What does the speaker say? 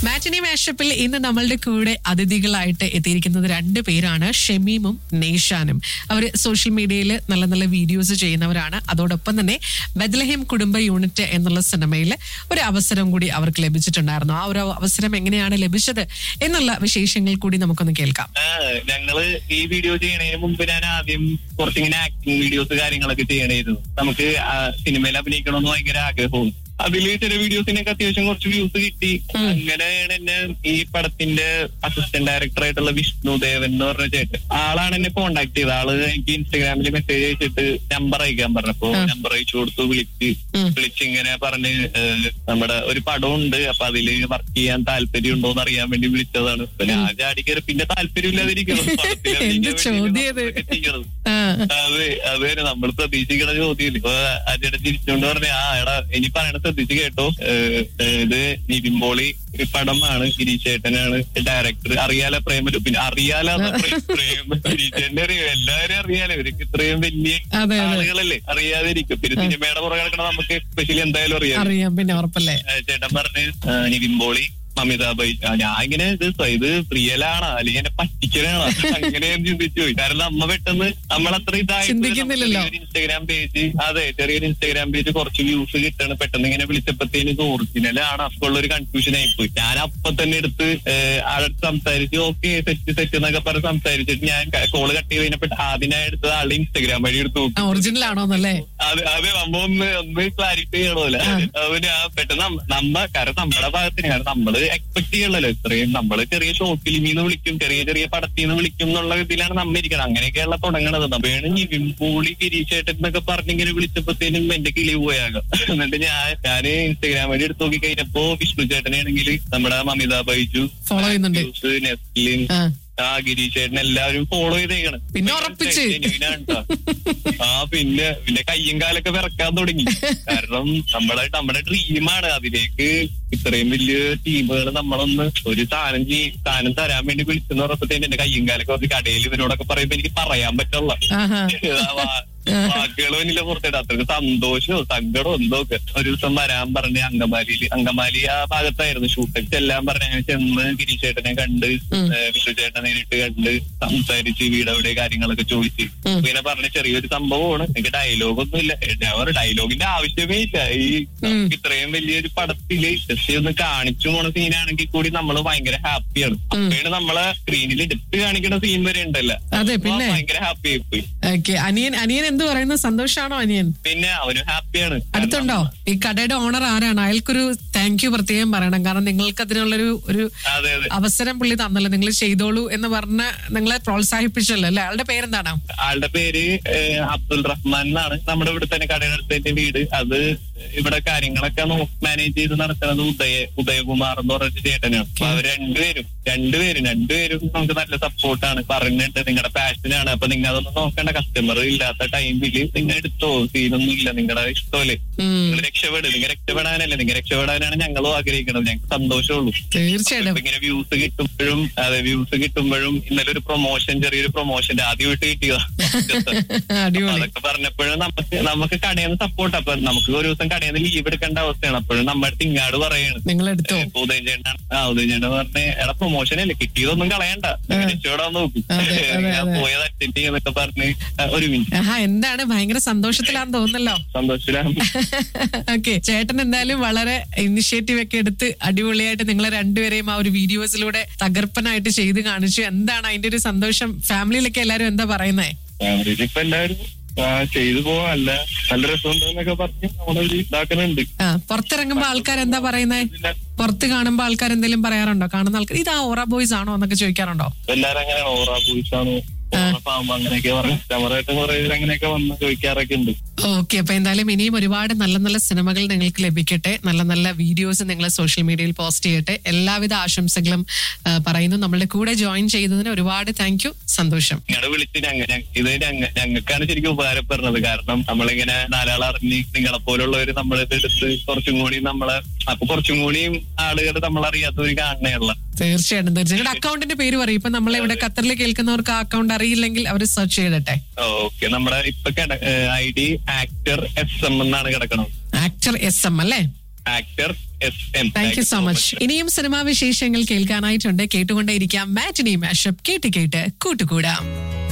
മാറ്റിനി മാഷപ്പിൽ ഇന്ന് നമ്മളുടെ കൂടെ അതിഥികളായിട്ട് എത്തിയിരിക്കുന്നത് രണ്ട് പേരാണ് ഷമീമും നെയ്ഷാനും അവർ സോഷ്യൽ മീഡിയയിൽ നല്ല നല്ല വീഡിയോസ് ചെയ്യുന്നവരാണ് അതോടൊപ്പം തന്നെ ബദ്ലഹേം കുടുംബ യൂണിറ്റ് എന്നുള്ള സിനിമയിൽ ഒരു അവസരം കൂടി അവർക്ക് ലഭിച്ചിട്ടുണ്ടായിരുന്നു ആ ഒരു അവസരം എങ്ങനെയാണ് ലഭിച്ചത് എന്നുള്ള വിശേഷങ്ങൾ കൂടി നമുക്കൊന്ന് കേൾക്കാം ആ, ഞങ്ങള് ഈ വീഡിയോ ചെയ്യണതിന് മുമ്പ് ഞാൻ ആദ്യം കുറച്ചിങ്ങനെ ആക്ടിങ് വീഡിയോസ് കാര്യങ്ങളൊക്കെ ചെയ്യണായിരുന്നു നമുക്ക് ആ, സിനിമയിൽ അഭിനയിക്കണമെന്ന് ഭയങ്കര ആഗ്രഹവും അതില് ചില വീഡിയോസിനൊക്കെ അത്യാവശ്യം കുറച്ച് വ്യൂസ് കിട്ടി അങ്ങനെയാണ് എന്നെ ഈ പടത്തിന്റെ അസിസ്റ്റന്റ് ഡയറക്ടർ ആയിട്ടുള്ള വിഷ്ണു ദേവൻ എന്ന് പറഞ്ഞ ചേട്ടൻ ആളാണ് എന്നെ കോണ്ടാക്ട് ചെയ്തത് ആള് എനിക്ക് ഇൻസ്റ്റാഗ്രാമിൽ മെസ്സേജ് അയച്ചിട്ട് നമ്പർ അയക്കാൻ പറഞ്ഞപ്പോ നമ്പർ അയച്ചു കൊടുത്തു വിളിച്ച് ഉം. വിളിച്ച് ഇങ്ങനെ പറഞ്ഞ് ഏഹ്, നമ്മുടെ ഒരു പടമുണ്ട് അപ്പൊ അതില് വർക്ക് ചെയ്യാൻ താല്പര്യം ഉണ്ടോ എന്ന് അറിയാൻ വേണ്ടി വിളിച്ചതാണ് അപ്പൊ ഞാൻ ചാടി കയറി പിന്നെ താല്പര്യമില്ലാതിരിക്കണം പടത്തിൽ എന്ത് അഭിനയിക്കാൻ ചോദ്യം വേണ്ടി ഇത്? നമ്മളൊക്കെ ചെയ്യണത്. ആ, അതെ അതെ നമ്മൾ പ്രതീക്ഷിക്കണ ചോദ്യം ഇപ്പൊ അജയുടെ ചിരിച്ചോണ്ട് പറഞ്ഞ ആ എടാ ഇനി പറയണ ശ്രദ്ധിച്ച് കേട്ടോ ഏഹ്, ഏഹ്, ഇത് നിവിൻ പോളി ഒരു പടമാണ് ഗിരീശേട്ടനാണ് ഡയറക്ടർ അറിയാലോ പ്രേമലു പിന്നെ അറിയാലോ പ്രേമ ഗിരീശേട്ടനെ അറിയാം എല്ലാവരും അറിയാലോ ഇവർക്ക് ഇത്രയും വലിയ അതെ അതെ ആളുകളല്ലേ അറിയാതിരിക്കും പിന്നെ സിനിമയുടെ പുറകെ കിടക്കണ നമുക്ക് സ്പെഷ്യലി എന്തായാലും അറിയാം അറിയാം പിന്നെ ഉറപ്പല്ലേ ഏഹ് ചേട്ടൻ പറഞ്ഞ് ഏഹ് നിവിൻ പോളി അമിതാഭ് ആ, ഞാൻ ഇങ്ങനെ ഇത് സ്വ- ഇത് റിയലാണോ അല്ലെങ്കിൽ എന്നെ പറ്റിക്കലാണോ അങ്ങനെ ഞാൻ ചിന്തിച്ചു പോയി കാരണം നമ്മ പെട്ടെന്ന് നമ്മളത്ര ഇതായിട്ട് ചിന്തിക്കുന്നില്ലല്ലോ. നമുക്ക് ചെറിയൊരു ഇൻസ്റ്റാഗ്രാം പേജ് അതെ ചെറിയൊരു ഇൻസ്റ്റാഗ്രാം പേജ് കുറച്ച് വ്യൂസ് കിട്ടണം പെട്ടെന്ന് ഇങ്ങനെ വിളിച്ചപ്പോഴത്തേന് ഇത് ഒറിജിനൽ ആണ് അപ്പോൾ ഒരു കൺഫ്യൂഷൻ ആയിപ്പോയി ഞാൻ അപ്പൊ തന്നെ എടുത്ത് ഏഹ്, ആളടുത്ത് സംസാരിച്ച് ഓക്കെ സെറ്റ് സെറ്റ് എന്നൊക്കെ പറഞ്ഞ് സംസാരിച്ചിട്ട് ഞാൻ കോള് കട്ട് ചെയ്ത് കഴിഞ്ഞപ്പോൾ ആദ്യം ഞാൻ എടുത്തത് ആളുടെ ഇൻസ്റ്റാഗ്രാം വഴി എടുത്ത് നോക്കി ഒറിജിനൽ ആണോന്നല്ലേ അത് അത് നമ്മ ഒന്ന് ഒന്ന് ക്ലാരിഫൈ ചെയ്യണമല്ലോ അവന് ആ പെട്ടെന്ന് നമ്മ- നമ്മ കാരണം നമ്മുടെ ഭാഗത്തിന് കാരണം നമ്മള് എക്സ്പെക്ട് ചെയ്യണല്ലോ ഇത്രയും നമ്മള് ചെറിയ ഷോർട്ട് ഫിലിമിന്ന് വിളിക്കും ചെറിയ ചെറിയ പടത്തിൽ നിന്ന് വിളിക്കും എന്നുള്ള ഇതിലാണ് നമ്മ ഇരിക്കണം അങ്ങനെയൊക്കെയുള്ള തുടങ്ങണത് നമ്മയാണ് നിവിൻപൂളി ഗിരീശേട്ടൻ എന്നൊക്കെ പറഞ്ഞിങ്ങനെ വിളിച്ചപ്പോഴത്തേനും എന്റെ കിളി പോയാകാം എന്നിട്ട് ഞാൻ ഞാൻ ഇൻസ്റ്റാഗ്രാം വഴി എടുത്ത് നോക്കി കഴിഞ്ഞപ്പോ വിഷ്ണു ചേട്ടനാണെങ്കിൽ നമ്മുടെ മമിത ബൈജു ഫോളോ ചെയ്യുന്നുണ്ട് ജ്യൂസ്, നെസ്ലിൻ ആ ആ ഗിരീശേട്ടൻ എല്ലാവരും ഫോളോ ചെയ്തേക്കണം പിന്നെ ഉറപ്പിച്ച്. ആ പിന്നെ പിന്നെ കയ്യും കാലൊക്കെ വിറക്കാൻ തുടങ്ങി കാരണം നമ്മളെ നമ്മുടെ ഡ്രീമാണ് അതിലേക്ക് ഇത്രയും വലിയ ടീമുകൾ നമ്മളൊന്ന് ഒരു സാധനം ചെയ് സാധനം തരാൻ വേണ്ടി വിളിച്ചെന്ന് പറഞ്ഞപ്പോഴത്തേന് എന്റെ കയ്യും കാലൊക്കെ കുറച്ച് കടയിൽ ഇവരോടൊക്കെ പറയുമ്പോ എനിക്ക് പറയാൻ പറ്റുള്ള ആഹാ വാക്കുകൾ മുന്നിലെ പുറത്തിട്ട് അത്രക്ക് സന്തോഷമോ സങ്കടമോ എന്തോ ഒക്കെ ഒരു ദിവസം വരാൻ പറഞ്ഞ് അങ്കമാലിയില് അങ്കമാലി ആ ഭാഗത്തായിരുന്നു ഷൂട്ടൊക്കെ ചെല്ലാൻ പറഞ്ഞ് അങ്ങനെ ചെന്ന് ഗിരീശേട്ടനെ കണ്ട് ഉം. ഏഹ് വിഷ്ണുചേട്ടനെ നേരിട്ട് കണ്ട് സംസാരിച്ച് വീട് എവിടെ കാര്യങ്ങളൊക്കെ ചോദിച്ച് ഉം. ഇങ്ങനെ പറഞ്ഞ ചെറിയൊരു സംഭവമാണ് എനിക്ക് ഡയലോഗ് ഒന്നും ഇല്ല ഞാൻ ഒരു ഡയലോഗിന്റെ ആവശ്യമേ ഇല്ല ഈ ഉം. ഇത്രയും വലിയൊരു പടത്തില് ജസ്റ്റ് ഒന്ന് കാണിച്ചു പോണ സീനാണെങ്കിൽ കൂടി നമ്മൾ ഭയങ്കര ഹാപ്പിയാണ് അപ്പോഴാണ് നമ്മളെ സ്ക്രീനിൽ എടുത്ത് കാണിക്കുന്ന സീൻ വരെ ഉണ്ടല്ലോ അതെ, അപ്പൊ പിന്നെ? ഭയങ്കര ഹാപ്പി ആയിപ്പോയി ഓക്കെ അനിയൻ അനിയൻ എന്ത് പറയുന്നു സന്തോഷാണോ അനിയൻ പിന്നെ അവനും ഹാപ്പിയാണ് അടുത്തുണ്ടോ ഈ കടയുടെ ഓണർ ആരാണ് അയാൾക്കൊരു താങ്ക് യു പ്രത്യേകം പറയണം കാരണം നിങ്ങൾക്ക് അതിനുള്ളൊരു ഒരു അതെ അതെ അവസരം പുള്ളി തന്നല്ലോ നിങ്ങൾ ചെയ്തോളൂ എന്ന് പറഞ്ഞ് നിങ്ങളെ പ്രോത്സാഹിപ്പിച്ചല്ലോ അല്ലെ അയാളുടെ പേരെന്താണ് ആളുടെ പേര് ഏഹ്, അബ്ദുൾ റഹ്മാൻ എന്നാണ് നമ്മുടെ ഇവിടെ തന്നെ കടയുടെ അടുത്തതിന്റെ വീട് അത് ഇവിടെ കാര്യങ്ങളൊക്കെ മാനേജ് ചെയ്ത് നടത്തുന്നത് ഉദയ ഉദയകുമാർ എന്ന് പറഞ്ഞ ചേട്ടനാണ് അപ്പൊ അവർ രണ്ടുപേരും രണ്ടുപേരും രണ്ടുപേരും നമുക്ക് നല്ല സപ്പോർട്ടാണ് പറഞ്ഞിട്ട് നിങ്ങളുടെ പാഷനാണ് അപ്പൊ നിങ്ങൾ അതൊന്നും നോക്കേണ്ട കസ്റ്റമർ ഇല്ലാത്ത ടൈമില് നിങ്ങൾ എടുത്തോ സീനൊന്നും ഇല്ല നിങ്ങളുടെ ഇഷ്ടമല്ലേ ഉം, നിങ്ങൾ രക്ഷപ്പെടും നിങ്ങൾ രക്ഷപ്പെടാനല്ലേ നിങ്ങൾ രക്ഷപ്പെടാനാണ് ഞങ്ങളും ആഗ്രഹിക്കുന്നത് ഞങ്ങൾക്ക് സന്തോഷമുള്ളൂ തീർച്ചയായിട്ടും ഇപ്പൊ ഇങ്ങനെ വ്യൂസ് കിട്ടുമ്പോഴും അതെ വ്യൂസ് കിട്ടുമ്പോഴും ഇന്നലെ ഒരു പ്രൊമോഷൻ ചെറിയൊരു പ്രൊമോഷൻ ആദ്യമായിട്ട് കിട്ടിയതാ അടിപൊളി അതൊക്കെ പറഞ്ഞപ്പോഴും നമുക്ക് നമുക്ക് കടയിൽ നിന്ന് സപ്പോർട്ട് അപ്പൊ നമുക്ക് ഒരു ദിവസം കടയിൽ നിന്ന് ലീവ് എടുക്കേണ്ട അവസ്ഥയാണ് അപ്പോഴും നമ്മുടെ അടുത്ത് ഇങ്ങാട് പറയാണ് നിങ്ങൾ എടുത്തോ ഇപ്പൊ ഉദയൻ ചേട്ടൻ ആ ഉദയൻ ചേട്ടൻ പറഞ്ഞ് എടാ പ്രൊമോഷൻ അല്ലേ കിട്ടിയതൊന്നും കളയണ്ട രക്ഷപ്പെടാൻ നോക്കും അതെ, അതെ, ഞാൻ അതെ. പോയത് അറ്റൻഡ് ചെയ്യുന്നൊക്കെ പറഞ്ഞ് ആ, ഒരു മിനിറ്റ് ആഹാ എന്താണ് ഭയങ്കര സന്തോഷത്തിലാന്ന് തോന്നുന്നല്ലോ സന്തോഷത്തിലാണ് ഓക്കെ ചേട്ടൻ എന്തായാലും വളരെ ഇനിഷ്യേറ്റീവ് ഒക്കെ എടുത്ത് അടിപൊളിയായിട്ട് നിങ്ങളെ രണ്ടുപേരെയും ആ ഒരു വീഡിയോസിലൂടെ തകർപ്പനായിട്ട് ചെയ്ത് കാണിച്ചു എന്താണ് അതിന്റെ ഒരു സന്തോഷം ഫാമിലിയിലൊക്കെ എല്ലാരും എന്താ പറയുന്നേ ഫാമിലിയിൽ ഇപ്പൊ എല്ലാവരും ആ, ചെയ്തു പോവാല്ല നല്ല രസമുണ്ടെന്നൊക്കെ പറഞ്ഞ് നമ്മളൊരു ഇതാക്കുന്നുണ്ട് ആ പുറത്തിറങ്ങുമ്പോ ആൾക്കാർ എന്താ പറയുന്നേ പുറത്ത് കാണുമ്പോ ആൾക്കാർ എന്തെങ്കിലും പറയാറുണ്ടോ കാണുന്ന ആൾക്കാർ ഇതാ ഓറ ബോയ്സ് ആണോ എന്നൊക്കെ ചോദിക്കാറുണ്ടോ എല്ലാരും അങ്ങനെയാണ് ഓറ പൂച്ചാണ് പാമ്പ് അങ്ങനെയൊക്കെ പറഞ്ഞ് കസ്റ്റമറായിട്ട് കുറെ പേര് അങ്ങനെയൊക്കെ വന്ന് ചോദിക്കാറൊക്കെ ഉണ്ട് ഓക്കെ അപ്പൊ എന്തായാലും ഇനിയും ഒരുപാട് നല്ല നല്ല സിനിമകൾ നിങ്ങൾക്ക് ലഭിക്കട്ടെ നല്ല നല്ല വീഡിയോസ് നിങ്ങൾ സോഷ്യൽ മീഡിയയിൽ പോസ്റ്റ് ചെയ്യട്ടെ എല്ലാവിധ ആശംസകളും ആ, പറയുന്നു നമ്മളുടെ കൂടെ ജോയിൻ ചെയ്തതിന് ഒരുപാട് താങ്ക് യു സന്തോഷം നിങ്ങളെ വിളിച്ച് ഞങ്ങ ഞങ്ങ- ഇത് ഞങ്ങ ഞങ്ങൾക്കാണ് ശരിക്കും ഉപകാരപ്പെടുന്നത് കാരണം നമ്മളിങ്ങനെ നാലാൾ അറിഞ്ഞ് നിങ്ങളെ പോലുള്ളവര് നമ്മളിത് എടുത്ത് കുറച്ചും കൂടി നമ്മളെ അപ്പൊ കുറച്ചും കൂടിയും ആളുകൾ നമ്മളറിയാത്തവര് കാണണേയുള്ള തീർച്ചയായിട്ടും തീർച്ചയായും നിങ്ങളുടെ അക്കൗണ്ടിന്റെ പേര് പറയും ഇപ്പൊ നമ്മളെ ഇവിടെ ഖത്തറിൽ കേൾക്കുന്നവർക്ക് ആ അക്കൗണ്ട് അറിയില്ലെങ്കിൽ അവർ സെർച്ച് ചെയ്തിട്ടെ ഓക്കെ നമ്മുടെ ഇപ്പൊ I D actor S M എന്നാണ് കിടക്കണം ആക്ടർ എസ് എം അല്ലേ actor S M thank you so much ഇനിയും സിനിമാ വിശേഷങ്ങൾ കേൾക്കാനായിട്ടുണ്ട് കേട്ടുകൊണ്ടേയിരിക്കാം മാറ്റിനി മാഷപ്പ് കേട്ട് കേട്ട് കൂട്ടുകൂടാം